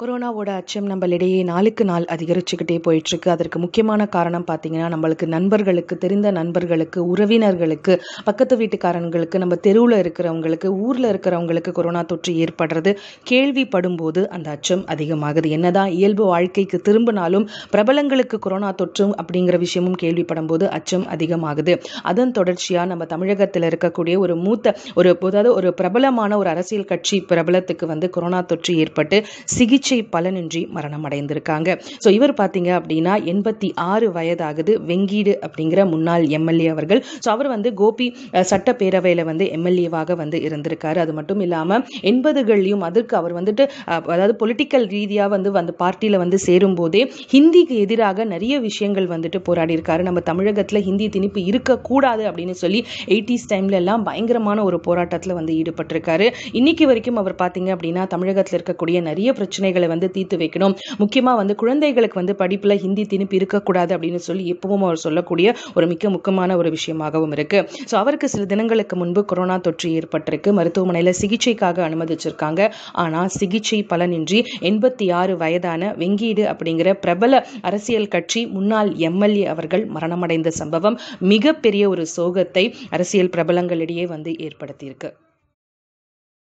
கொரோனாவோட அச்சம் நம்மளிடையே நாளுக்கு நாள் அதிகரிச்சுக்கிட்டே போயிட்டுருக்கு அதற்கு முக்கியமான காரணம் பார்த்தீங்கன்னா நம்மளுக்கு நண்பர்களுக்கு தெரிந்த நண்பர்களுக்கு உறவினர்களுக்கு பக்கத்து வீட்டுக்காரங்களுக்கு நம்ம தெருவில் இருக்கிறவங்களுக்கு ஊரில் இருக்கிறவங்களுக்கு கொரோனா தொற்று ஏற்படுறது கேள்விப்படும் போது அந்த அச்சம் அதிகமாகுது என்னதான் இயல்பு வாழ்க்கைக்கு திரும்பினாலும் பிரபலங்களுக்கு கொரோனா தொற்று அப்படிங்கிற விஷயமும் கேள்விப்படும் போது அச்சம் அதிகமாகுது அதன் தொடர்ச்சியாக நம்ம தமிழகத்தில் இருக்கக்கூடிய ஒரு மூத்த ஒரு அதாவது ஒரு பிரபலமான ஒரு அரசியல் கட்சி பிரபலத்துக்கு வந்து கொரோனா தொற்று ஏற்பட்டு சிகிச்சை பலனின்றி மரணம் அடைந்திருக்காங்க ஸோ இவர் பார்த்தீங்க அப்படின்னா எண்பத்தி ஆறு வயதாகுது வெங்கீடு அப்படிங்கிற முன்னாள் எம்எல்ஏ அவர்கள் ஸோ அவர் வந்து கோபி அஹ், சட்டப்பேரவையில் வந்து எம்எல்ஏவாக வந்து இருந்திருக்காரு அது மட்டும் இல்லாமல் எண்பதுகள்லையும் அதற்கு அவர் வந்துட்டு அஹ், அதாவது பொலிட்டிக்கல் ரீதியாக வந்து வந்து பார்ட்டியில் வந்து சேரும் போதே ஹிந்திக்கு எதிராக நிறைய விஷயங்கள் வந்துட்டு போராடி இருக்காரு நம்ம தமிழகத்தில் ஹிந்தி திணிப்பு இருக்கக்கூடாது அப்படின்னு சொல்லி எயிட்டிஸ் டைம்ல எல்லாம் பயங்கரமான ஒரு போராட்டத்தில் வந்து ஈடுபட்டிருக்காரு இன்னைக்கு வரைக்கும் அவர் பார்த்தீங்க அப்படின்னா தமிழகத்தில் இருக்கக்கூடிய நிறைய பிரச்சனைகளை வந்து தீர்த்து வைக்கணும் முக்கியமாக வந்து குழந்தைகளுக்கு வந்து படிப்பில் ஹிந்தி திணிப்பு இருக்கக்கூடாது அப்படின்னு சொல்லி எப்பவும் அவர் சொல்லக்கூடிய ஒரு மிக முக்கியமான ஒரு விஷயமாகவும் இருக்கு ஸோ அவருக்கு சில தினங்களுக்கு முன்பு கொரோனா தொற்று ஏற்பட்டிருக்கு மருத்துவமனையில் சிகிச்சைக்காக அனுமதிச்சிருக்காங்க ஆனால் சிகிச்சை பலனின்றி எண்பத்தி ஆறு வயதான வெங்கீடு அப்படிங்கிற பிரபல அரசியல் கட்சி முன்னாள் எம்எல்ஏ அவர்கள் மரணமடைந்த சம்பவம் மிகப்பெரிய ஒரு சோகத்தை அரசியல் பிரபலங்களிடையே வந்து ஏற்படுத்தியிருக்கு